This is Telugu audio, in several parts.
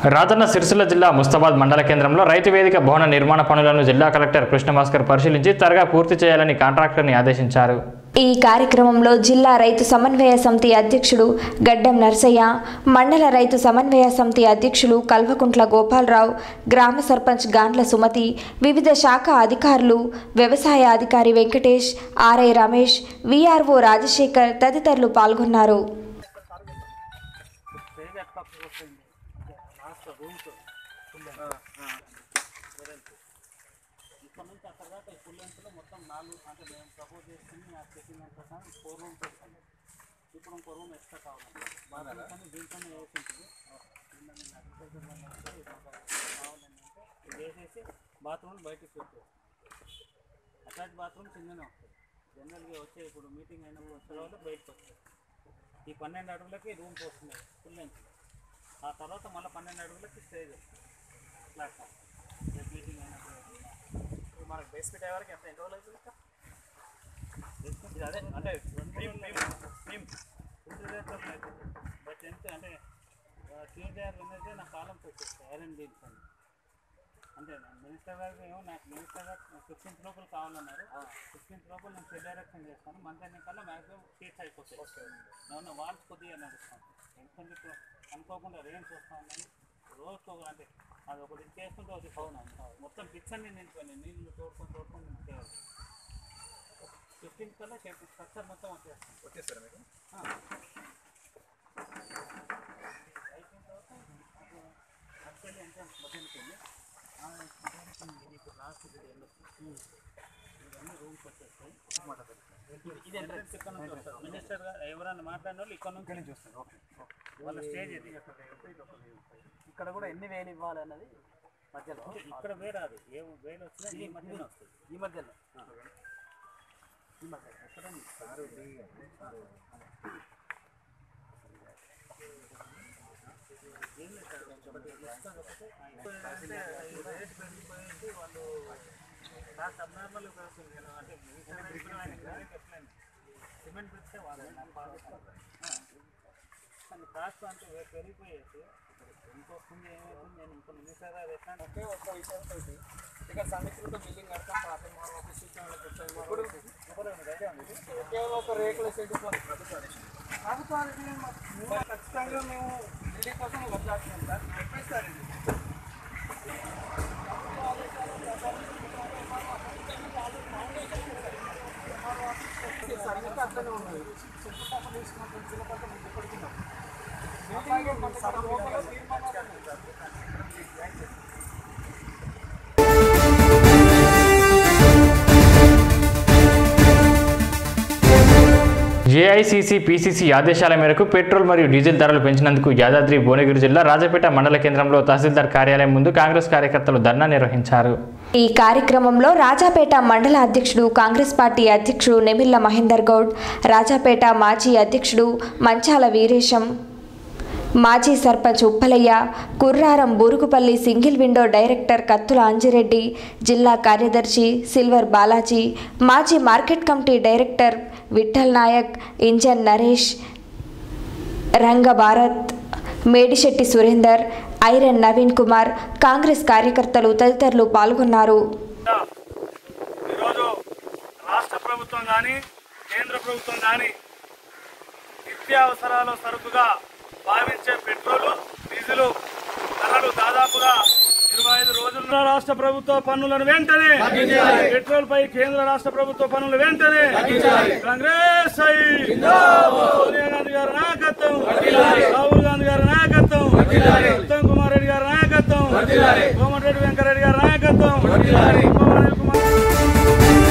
రాజన్న సిరిసిల్ల జిల్లా ముస్తాబాద్ మండల కేంద్రంలో రైతు వేదిక భవన నిర్మాణ పనులను జిల్లా కలెక్టర్ కృష్ణభాస్కర్ పరిశీలించి త్వరగా పూర్తి చేయాలని కాంట్రాక్టర్ని ఆదేశించారు ఈ కార్యక్రమంలో జిల్లా రైతు సమన్వయ సమితి అధ్యక్షుడు గడ్డం నర్సయ్య మండల రైతు సమన్వయ సమితి అధ్యక్షులు కల్వకుంట్ల గోపాలరావు గ్రామ సర్పంచ్ గాండ్ల సుమతి వివిధ శాఖ అధికారులు వ్యవసాయ అధికారి వెంకటేష్ ఆర్ఐ రమేష్ విఆర్ఓ రాజశేఖర్ తదితరులు పాల్గొన్నారు ఇక్కడ నుంచి అక్కడ దాకా ఈ ఫుల్ లెంత్లో మొత్తం నాలుగు అంటే మేము ప్రపోజ్ చేస్తుంది ఆ చెక్కింగ్ అంతా కానీ ఫోర్ రూమ్స్ వస్తుంది ఇప్పుడు ఇంకో రూమ్ ఎక్స్ట్రా కావాలి కానీ దీంట్లోనే వేసి ఉంటుంది కింద నేను అగ్రికల్చర్ వల్ల వస్తే ఇది మాకు కావాలని అంటే ఇది వేసేసి బాత్రూమ్ బయటకు పెట్టు అటాచ్ బాత్రూమ్ కిందనే వస్తుంది జనరల్గా వచ్చే ఇప్పుడు మీటింగ్ అయినప్పుడు వచ్చే వాళ్ళు బయటకు వస్తాయి ఈ పన్నెండు అడుగులకి రూమ్స్ వస్తున్నాయి ఫుల్ లెంత్ ఆ తర్వాత మళ్ళీ పన్నెండు అడుగులకి స్టేజ్ వస్తుంది ప్లాట్ఫామ్ మీటింగ్ అయినప్పుడు ఇప్పుడు మనకు బేస్మెంట్ అయ్యే వరకు ఎంత ఎన్ని రోజులు అవుతుంది ఇంకా? Basement ఇది అదే అంటే భీమ్ భీమ్ భీమ్ బట్ ఎంత అంటే కేటీఆర్ ఏంటంటే నా కాలంకి వచ్చేస్తాయి ఐరన్ బీమ్స్ అని అంటే మినిస్టర్ గారికి ఏమో నాకు మినిస్టర్ గారు ఫిఫ్టీన్త్ లోపల కావాలన్నారు ఫిఫ్టీన్త్ లోపల నేను సెల్ డైరెక్షన్ చేస్తాను మంత్ ఎన్ని కల్లా మ్యాక్సిమం సీట్స్ అయిపోతాయి నేను వాల్స్ కొద్దిగా నడుస్తాను ఎందుకంటే ఇప్పుడు అనుకోకుండా రేంజ్ వస్తా ఉన్నాయి రోజుకు ఒక- అంటే అది ఒకటి చేస్తుంటే ఒకటి అవును మొత్తం పిచ్ అన్ని నిండిపోయినాయి నీళ్ళు తోడుకొని తోడుకొని నింపుకోవాలి ఫిఫ్టీన్త్ కల్లా చెప్పి స్ట్రక్చర్ మొత్తం వచ్చేస్తాం వచ్చేస్తారా మీకు అయిపోయిన తర్వాత అప్పుడు యాక్చువల్లీ అంటే మధ్యాహ్నకి వెళ్ళి ఇది ఇప్పుడు లాస్ట్ ఇది ఎండ్ వస్తుంది ఇవన్నీ రూమ్స్ వచ్చేస్తాయి ఇది ఎంట్రన్స్ ఇక్కడ నుంచి వస్తారు మినిస్టర్ గారు ఎవరైనా మాట్లాడిన వాళ్ళు ఇక్కడ నుంచి నుంచి వస్తారు ఓకే వాళ్ళ స్టేజ్ ఇది ఇక్కడ కూడా ఎన్ని వేలు ఇవ్వాలి అన్నది మధ్యలో ఇక్కడ వేరే అది ఏ వేలు వచ్చినా ఈ మధ్యనే వస్తుంది ఈ మధ్యలో ఈ మధ్య ఎక్కడ ఏం లేదు సార్ ఒకటి ఇస్తాం కాకపోతే అంటే రేట్ పెరిగిపోయింది వాళ్ళు కాస్త అబ్నార్మల్ పెరుగుతుంది నేను అంటే మిగతా ఇప్పుడు ఆయన క్రెడిట్ చెప్పలేను సిమెంట్ పెడితే వాళ్ళు నాకు బాగా కానీ కాస్ట్ అంటే పెరిగిపోయేసి ఎంత వస్తుంది ఏమవుతుంది నేను ఇంకో మినిస్టర్ గారు ఎట్లా ఒకే ఒక్క విషయం తోటి ఇక్కడ సమీకృత బిల్డింగ్ కడతాం పార్టీ మాల్ ఆఫీస్ ఇప్పుడు కేవలం ఒక రేకుల షెడ్ ప్రభుత్వానికి మేము ఖచ్చితంగా మేము బిల్డింగ్ కోసం వదిలేస్తున్నాం సార్ చెప్పేస్తారు ఇది సంగతి అట్లనే ఉన్నది శంకుస్థాపన తీసుకున్నటువంటి చిన్నపట్ల మీకు ఇప్పటికీ మీటింగ్ సగం లోపల తీర్మానాలు ఉన్నాయి సార్. ఏఐసిసి పిసిసి ఆదేశాల మేరకు పెట్రోల్ మరియు డీజిల్ ధరలు పెంచినందుకు యాదాద్రి భువనగిరి జిల్లా రాజపేట మండల కేంద్రంలో తహసీల్దార్ కార్యాలయం ముందు కాంగ్రెస్ కార్యకర్తలు ధర్నా నిర్వహించారు ఈ కార్యక్రమంలో రాజాపేట మండల అధ్యక్షుడు కాంగ్రెస్ పార్టీ అధ్యక్షుడు నెమిళ్ల మహేందర్ గౌడ్ రాజాపేట మాజీ అధ్యక్షుడు మంచాల వీరేశం మాజీ sarpanch Uppalaiah Kurraram Burugupalli single window director Kathula Anjireddy జిల్లా కార్యదర్శి సిల్వర్ బాలాజీ మాజీ market committee director Vithal Naik ఇంజన్ నరేష్ రంగ భారత్ మేడిశెట్టి సురేందర్ ఐరన్ నవీన్ కుమార్ కాంగ్రెస్ కార్యకర్తలు తదితరులు పాల్గొన్నారు ఈరోజు రాష్ట్ర ప్రభుత్వం కానీ కేంద్ర ప్రభుత్వం కానీ నిత్యావసరాల సరుకుగా భావించే పెట్రోలు డీజిల్ ధరలు దాదాపుగా ఇరవై ఐదు రోజుల్లో రాష్ట్ర ప్రభుత్వ పన్నులను వెంటనే పెట్రోల్ పై కేంద్ర రాష్ట్ర ప్రభుత్వ పన్నులు వెంటనే కాంగ్రెస్ ఐ. సోనియా గాంధీ గారి నాయకత్వం రాహుల్ గాంధీ గారి నాయకత్వం ఉత్తమ్ కుమార్ రెడ్డి గారి నాయకత్వం కోమటిరెడ్డి వెంకరెడ్డి గారి నాయకత్వం కుమార్ కుమార్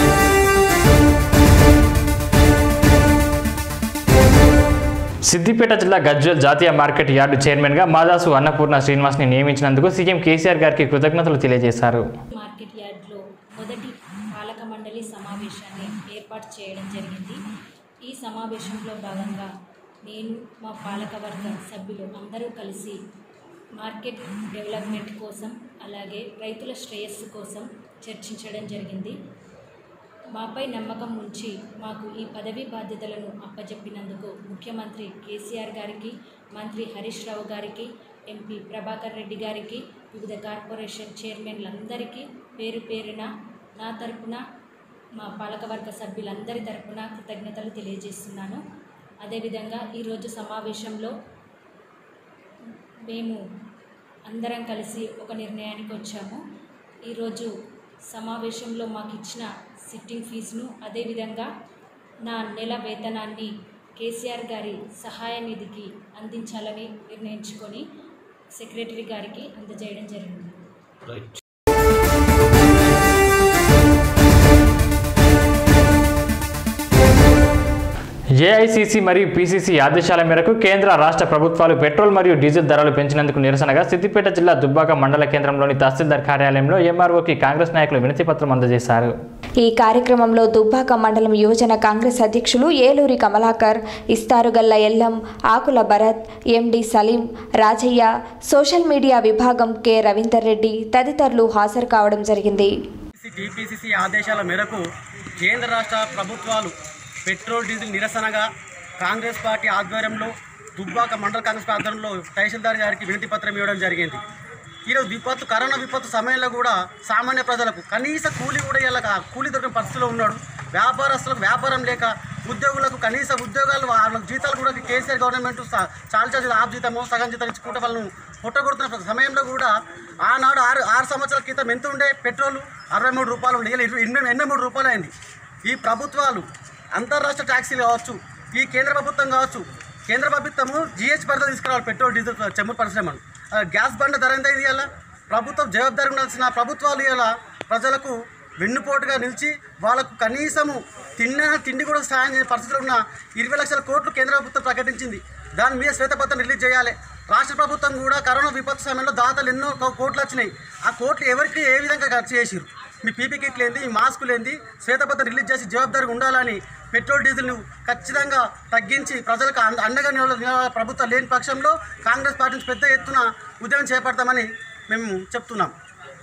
సిద్దిపేట జిల్లా గజ్వల్ జాతీయ మార్కెట్ యార్డు చైర్మన్గా మాదాసు అన్నపూర్ణ శ్రీనివాస్ని నియమించినందుకు సీఎం కేసీఆర్ గారికి కృతజ్ఞతలు తెలియజేశారు మార్కెట్ యార్డ్లో మొదటి పాలక మండలి సమావేశాన్ని ఏర్పాటు చేయడం జరిగింది ఈ సమావేశంలో భాగంగా నేను మా పాలకవర్గ సభ్యులు అందరూ కలిసి మార్కెట్ డెవలప్మెంట్ కోసం అలాగే రైతుల శ్రేయస్సు కోసం చర్చించడం జరిగింది మాపై నమ్మకం ఉంచి మాకు ఈ పదవీ బాధ్యతలను అప్పజెప్పినందుకు ముఖ్యమంత్రి కేసీఆర్ గారికి మంత్రి హరీష్ రావు గారికి ఎంపీ ప్రభాకర్ రెడ్డి గారికి వివిధ కార్పొరేషన్ చైర్మన్లందరికీ పేరు పేరున నా తరపున మా పాలకవర్గ సభ్యులందరి తరపున కృతజ్ఞతలు తెలియజేస్తున్నాను అదేవిధంగా ఈరోజు సమావేశంలో మేము అందరం కలిసి ఒక నిర్ణయానికి వచ్చాము ఈరోజు సమావేశంలో మాకు ఇచ్చిన సిట్టింగ్ ఫీజును అదేవిధంగా నా నెల వేతనాన్ని కేసీఆర్ గారి సహాయ నిధికి అందించాలని నిర్ణయించుకొని సెక్రటరీ గారికి అందజేయడం జరిగింది ఏఐసీసీ మరియు పీసీసీ ఆదేశాల మేరకు కేంద్ర రాష్ట్ర ప్రభుత్వాలు పెట్రోల్ మరియు డీజిల్ ధరలు పెంచినందుకు నిరసనగా సిద్దిపేట జిల్లా దుబ్బాక మండల కేంద్రంలోని తహసీల్దార్ కార్యాలయంలో ఎంఆర్ఓకి కాంగ్రెస్ నాయకులు వినతి పత్రం అందజేశారు ఈ కార్యక్రమంలో దుబ్బాక మండలం యువజన కాంగ్రెస్ అధ్యక్షులు Eluri Kamalakar Istarugalla Ellam Akula Bharat MD Saleem Rajaiah social media విభాగం కె రవీందర్ రెడ్డి తదితరులు హాజరు కావడం జరిగింది టీపీసీసీ ఆదేశాల మేరకు కేంద్ర రాష్ట్ర ప్రభుత్వాలు పెట్రోల్ డీజిల్ నిరసనగా కాంగ్రెస్ పార్టీ ఆధ్వర్యంలో దుబ్బాక మండల కాంగ్రెస్ పార్టీ ఆధ్వర్యంలో తహసీల్దార్ గారికి వినతి పత్రం ఇవ్వడం జరిగింది ఈరోజు విపత్తు కరోనా విపత్తు సమయంలో కూడా సామాన్య ప్రజలకు కనీస కూలి కూడా ఇలా కూలి దొరికిన పరిస్థితిలో ఉన్నాడు వ్యాపారస్తులకు వ్యాపారం లేక ఉద్యోగులకు కనీస ఉద్యోగాలు వాళ్ళ జీతాలు కూడా కేసీఆర్ గవర్నమెంట్ స- చాలా చాలా ఆఫ్ జీతమో సగం జీతం ఇచ్చుకుంటే వాళ్ళను పుట్టగొడుతున్న సమయంలో కూడా ఆనాడు ఆరు ఆరు సంవత్సరాల క్రితం ఎంత ఉండే పెట్రోల్ అరవై మూడు రూపాయలు ఉండే ఇలా ఇరవై ఎనభై ఎనభై మూడు రూపాయలు అయింది ఈ ప్రభుత్వాలు అంతర్రాష్ట్ర ట్యాక్సీలు కావచ్చు ఈ కేంద్ర ప్రభుత్వం కావచ్చు కేంద్ర ప్రభుత్వము జిహెచ్ పరిధిలో తీసుకురావాలి పెట్రోల్ డీజిల్ చెమ్ము పరిశ్రమను ఆ, గ్యాస్ బండ ధర ఎంత ఇది ఇలా ప్రభుత్వం జవాబుదారి ఉండాల్సిన ప్రభుత్వాలు ఇలా ప్రజలకు వెన్నుపోటుగా నిలిచి వాళ్ళకు కనీసము తిన్న తిండి కూడా సాయం చేయని పరిస్థితిలో ఉన్న ఇరవై లక్షల కోట్లు కేంద్ర ప్రభుత్వం ప్రకటించింది దాని మీద శ్వేతపత్రం రిలీజ్ చేయాలి రాష్ట్ర ప్రభుత్వం కూడా కరోనా విపత్తు సమయంలో దాతలు ఎన్నో కో- కోట్లు వచ్చినాయి ఆ కోట్లు ఎవరికి ఏ విధంగా ఖర్చు చేసిరు మీ పీపీ కిట్లు ఏంది ఈ మాస్కులు ఏంది శ్వేతపత్రం రిలీజ్ చేసి జవాబుదారిగా ఉండాలని పెట్రోల్ డీజిల్ను ఖచ్చితంగా తగ్గించి ప్రజలకు అండ- అండగా నిలవ నిలవ- ప్రభుత్వం లేని పక్షంలో కాంగ్రెస్ పార్టీ నుంచి పెద్ద ఎత్తున ఉద్యమం చేపడతామని మేము చెప్తున్నాం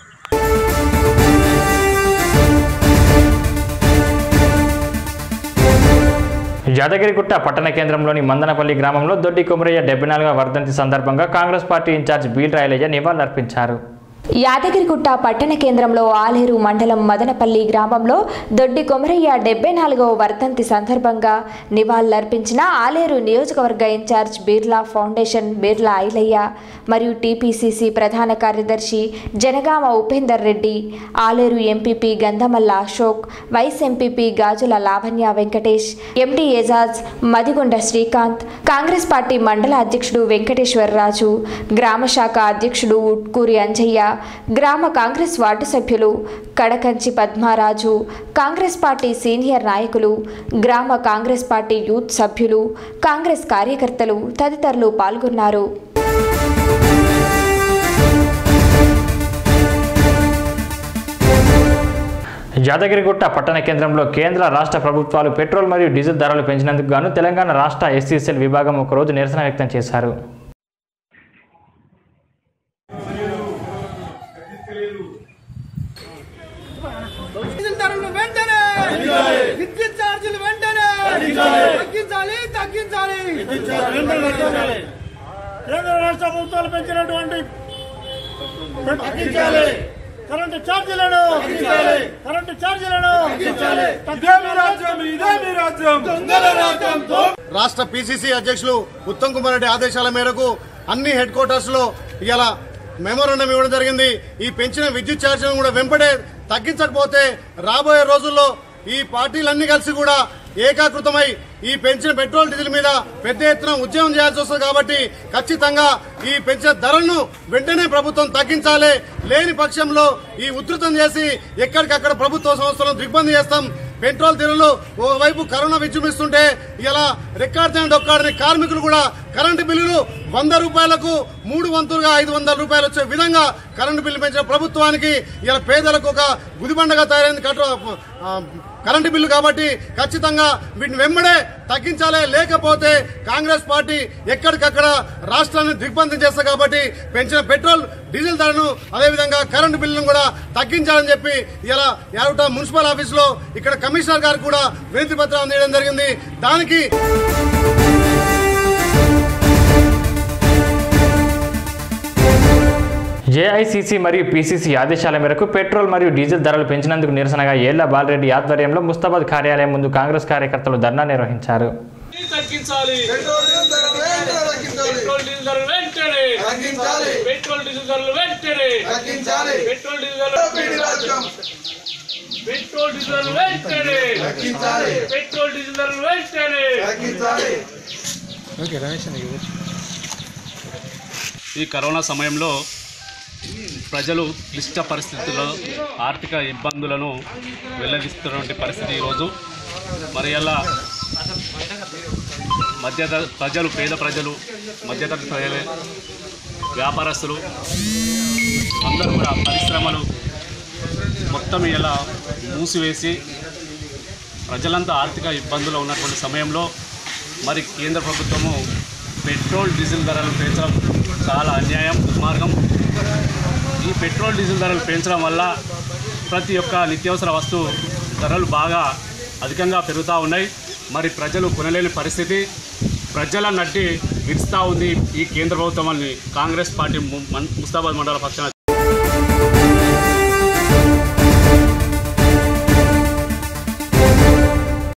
యాదగిరిగుట్ట పట్టణ కేంద్రంలోని మందనపల్లి గ్రామంలో దొడ్డి కొమరయ్య డెబ్బై నాలుగవ వర్ధంతి సందర్భంగా కాంగ్రెస్ పార్టీ ఇన్ఛార్జ్ బీల్ రాయలయ్య నివాళులర్పించారు యాదగిరిగుట్ట పట్టణ కేంద్రంలో ఆలేరు మండలం మదనపల్లి గ్రామంలో దొడ్డి కొమరయ్య డెబ్బై నాలుగవ వర్ధంతి సందర్భంగా నివాళులర్పించిన ఆలేరు నియోజకవర్గ ఇన్ఛార్జ్ బిర్లా ఫౌండేషన్ బిర్లా ఐలయ్య మరియు టీపీసీసీ ప్రధాన కార్యదర్శి Janagama Upender Reddy Aleru MPP Gandhamalla Ashok vice MPP Gajula Lavanya Venkatesh MD Ejaz Madigonda Srikanth Congress party మండల అధ్యక్షుడు వెంకటేశ్వరరాజు గ్రామ శాఖ అధ్యక్షుడు ఉట్కూరి అంజయ్య గ్రామ కాంగ్రెస్ వార్డు సభ్యులు కడకంచి పద్మారాజు కాంగ్రెస్ పార్టీ సీనియర్ నాయకులు గ్రామ కాంగ్రెస్ పార్టీ యూత్ సభ్యులు కాంగ్రెస్ కార్యకర్తలు తదితరులు పాల్గొన్నారు యాదగిరిగుట్ట పట్టణ కేంద్రంలో కేంద్ర రాష్ట్ర ప్రభుత్వాలు పెట్రోల్ మరియు డీజిల్ ధరలు పెంచినందుకు గాను తెలంగాణ రాష్ట్ర ఎస్సీసీఎల్ విభాగం ఒకరోజు నిరసన వ్యక్తం చేశారు డీజిల్ ధరలు వెంటనే విద్యుత్ ఛార్జీలు వెంటనే తగ్గించాలి తగ్గించాలి కేంద్ర రాష్ట్ర ప్రభుత్వాలు పెంచినటువంటి తగ్గించాలి కరెంటు ఛార్జీలను కరెంటు ఛార్జీలను ఇదేమి రాజ్యం ఇదేమి రాజ్యం దొంగల రాజ్యం రాష్ట్ర పిసిసి అధ్యక్షులు ఉత్తమ్ కుమార్ రెడ్డి ఆదేశాల మేరకు అన్ని హెడ్ క్వార్టర్స్ లో ఇలా మెమోరాండం ఇవ్వడం జరిగింది ఈ పెంచిన విద్యుత్ ఛార్జీలను కూడా వెంపడే తగ్గించకపోతే రాబోయే రోజుల్లో ఈ పార్టీలన్నీ కలిసి కూడా ఏకాకృతమై ఈ పెంచిన పెట్రోల్ డీజిల్ మీద పెద్ద ఎత్తున ఉద్యమం చేయాల్సి వస్తుంది కాబట్టి ఖచ్చితంగా ఈ పెంచిన ధరలను వెంటనే ప్రభుత్వం తగ్గించాలి లేని పక్షంలో ఈ ఉధృతం చేసి ఎక్కడికక్కడ ప్రభుత్వ సంస్థలను దిగ్బంధం చేస్తాం పెట్రోల్ ధరలు ఓవైపు కరోనా విజృంభిస్తుంటే ఇలా రెక్కాడితే డొక్కాడని కార్మికులు కూడా కరెంటు బిల్లులు వంద రూపాయలకు మూడు వంతులుగా ఐదు వందల రూపాయలు వచ్చే విధంగా కరెంటు బిల్లు పెంచిన ప్రభుత్వానికి ఇలా పేదలకు ఒక గుదిబండగా తయారైంది కట్ట ఆ, కరెంటు బిల్లు కాబట్టి ఖచ్చితంగా వీటిని వెంబడే తగ్గించాలి లేకపోతే కాంగ్రెస్ పార్టీ ఎక్కడికక్కడ రాష్ట్రాన్ని దిగ్బంధం చేస్తారు కాబట్టి పెంచిన పెట్రోల్ డీజిల్ ధరను అదేవిధంగా కరెంటు బిల్లును కూడా తగ్గించాలని చెప్పి ఇలా యావట మున్సిపల్ ఆఫీసులో ఇక్కడ కమిషనర్ గారు కూడా వినతి పత్రం అందజేయడం జరిగింది దానికి జేఐసీసీ మరియు పీసీసీ ఆదేశాల మేరకు పెట్రోల్ మరియు డీజిల్ ధరలు పెంచినందుకు నిరసనగా ఏళ్ల బాలరెడ్డి ఆధ్వర్యంలో ముస్తాబాద్ కార్యాలయం ముందు కాంగ్రెస్ కార్యకర్తలు ధర్నా నిర్వహించారు తగ్గించాలి పెట్రోల్ డీజిల్ ధరలు వెంటనే పెట్రోల్ డీజిల్ ధరలు వెంటనే పెట్రోల్ డీజిల్ ధరలు పెట్రోల్ డీజిల్ ధరలు వెంటనే పెట్రోల్ డీజిల్ ధరలు వెంటనే ఈ కరోనా సమయంలో ప్రజలు క్లిష్ట పరిస్థితుల్లో ఆర్థిక ఇబ్బందులను వెల్లడిస్తున్నటువంటి పరిస్థితి ఈరోజు మరి అలా మధ్య ప్రజలు పేద ప్రజలు మధ్యతరగతి ప్రజలు వ్యాపారస్తులు అందరూ కూడా పరిశ్రమలు మొత్తం ఇలా మూసివేసి ప్రజలంతా ఆర్థిక ఇబ్బందులు ఉన్నటువంటి సమయంలో మరి కేంద్ర ప్రభుత్వము పెట్రోల్ డీజిల్ ధరలు పెంచడం చాలా అన్యాయం దుర్మార్గం ఈ పెట్రోల్ డీజిల్ ధరలు పెంచడం వల్ల ప్రతి ఒక్క నిత్యావసర వస్తువు ధరలు బాగా అధికంగా పెరుగుతూ ఉన్నాయి మరి ప్రజలు కొనలేని పరిస్థితి ప్రజల నడ్డి విరుస్తూ ఉంది ఈ కేంద్ర ప్రభుత్వం అని కాంగ్రెస్ పార్టీ ము- మన్- ముస్తాబాద్ మండల పక్షాన